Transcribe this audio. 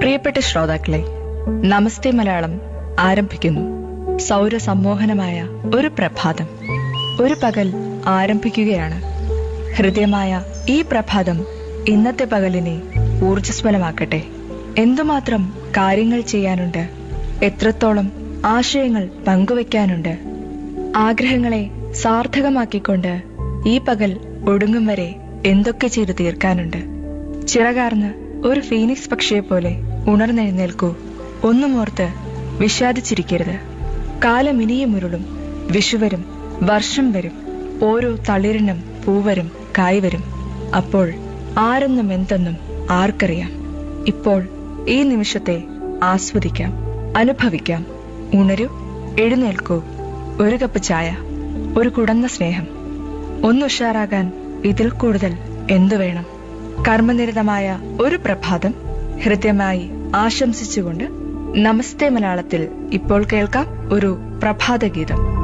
പ്രിയപ്പെട്ട ശ്രോതാക്കളെ നമസ്തേ മലയാളം ആരംഭിക്കുന്നു സൗരസമ്മോഹനമായ ഒരു പ്രഭാതം ഒരു പകൽ ആരംഭിക്കുകയാണ് ഹൃദയമായ ഈ പ്രഭാതം ഇന്നത്തെ പകലിനെ ഊർജ്ജസ്വലമാക്കട്ടെ എന്തുമാത്രം കാര്യങ്ങൾ ചെയ്യാനുണ്ട് എത്രത്തോളം ആശയങ്ങൾ പങ്കുവയ്ക്കാനുണ്ട് ആഗ്രഹങ്ങളെ സാർത്ഥകമാക്കിക്കൊണ്ട് ഈ പകൽ ഒടുങ്ങും വരെ എന്തൊക്കെ ചെയ്തു തീർക്കാനുണ്ട് ചിറകാർന്ന് ഒരു ഫീനിക്സ് പക്ഷിയെ പോലെ ഉണർന്നെഴുന്നേൽക്കൂ ഒന്നുമോർത്ത് വിഷാദിച്ചിരിക്കരുത് കാലം ഇനിയും ഉരുളും വിഷുവരും വർഷം വരും ഓരോ തളിരിനും പൂവരും കായ് വരും അപ്പോൾ ആരെന്നും എന്തെന്നും ആർക്കറിയാം ഇപ്പോൾ ഈ നിമിഷത്തെ ആസ്വദിക്കാം അനുഭവിക്കാം ഉണരൂ എഴുന്നേൽക്കൂ ഒരു കപ്പ് ചായ ഒരു കുടന്ന സ്നേഹം ഒന്നുഷാറാകാൻ ഇതിൽ കൂടുതൽ എന്തു വേണം കർമ്മനിരതമായ ഒരു പ്രഭാതം ഹൃദ്യമായി ആശംസിച്ചുകൊണ്ട് നമസ്തേ മലയാളത്തിൽ ഇപ്പോൾ കേൾക്കാം ഒരു പ്രഭാതഗീതം